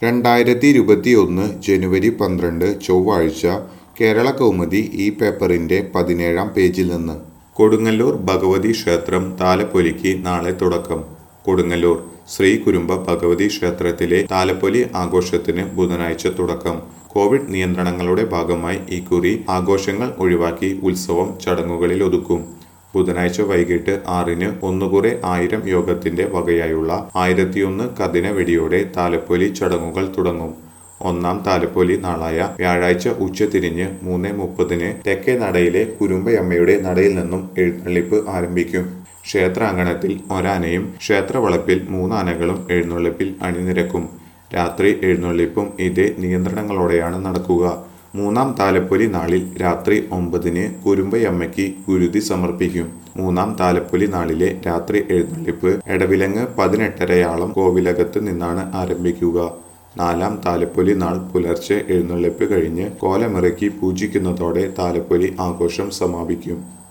രണ്ടായിരത്തി ഇരുപത്തിയൊന്ന് ജനുവരി പന്ത്രണ്ട് ചൊവ്വാഴ്ച കേരള കൗമുദി ഈ പേപ്പറിന്റെ പതിനേഴാം പേജിൽ നിന്ന് കൊടുങ്ങല്ലൂർ ഭഗവതി ക്ഷേത്രം താലപ്പൊലിക്ക് നാളെ തുടക്കം കൊടുങ്ങല്ലൂർ ശ്രീ കുരുമ്പ ഭഗവതി ക്ഷേത്രത്തിലെ താലപ്പൊലി ആഘോഷത്തിന് ബുധനാഴ്ച തുടക്കം കോവിഡ് നിയന്ത്രണങ്ങളുടെ ഭാഗമായി ഇക്കുറി ആഘോഷങ്ങൾ ഒഴിവാക്കി ഉത്സവം ചടങ്ങുകളിൽ ഒതുക്കും ബുധനാഴ്ച വൈകിട്ട് ആറിന് ഒന്നുകുറെ ആയിരം യോഗത്തിന്റെ വകയായുള്ള ആയിരത്തിയൊന്ന് കതിന വെടിയോടെ താലപ്പൊലി ചടങ്ങുകൾ തുടങ്ങും ഒന്നാം താലപ്പൊലി നാളായ വ്യാഴാഴ്ച ഉച്ചതിരിഞ്ഞ് മൂന്ന് മുപ്പതിന് തെക്കേ നടയിലെ കുരുമ്പയമ്മയുടെ നടയിൽ നിന്നും എഴുന്നള്ളിപ്പ് ആരംഭിക്കും ക്ഷേത്രാങ്കണത്തിൽ ഒരാനയും ക്ഷേത്രവളപ്പിൽ മൂന്നാനകളും എഴുന്നള്ളിപ്പിൽ അണിനിരക്കും രാത്രി എഴുന്നള്ളിപ്പും ഇതേ നിയന്ത്രണങ്ങളോടെയാണ് നടക്കുക മൂന്നാം താലപ്പൊലി നാളിൽ രാത്രി ഒമ്പതിന് കുരുമ്പയമ്മയ്ക്ക് ഗുരുതി സമർപ്പിക്കും മൂന്നാം താലപ്പൊലി നാളിലെ രാത്രി എഴുന്നള്ളിപ്പ് എടവിലങ്ങ് പതിനെട്ടരയാളം കോവിലകത്ത് നിന്നാണ് ആരംഭിക്കുക നാലാം താലപ്പൊലി നാൾ പുലർച്ചെ എഴുന്നള്ളിപ്പ് കഴിഞ്ഞ് കോലമിറക്കി പൂജിക്കുന്നതോടെ താലപ്പൊലി ആഘോഷം സമാപിക്കും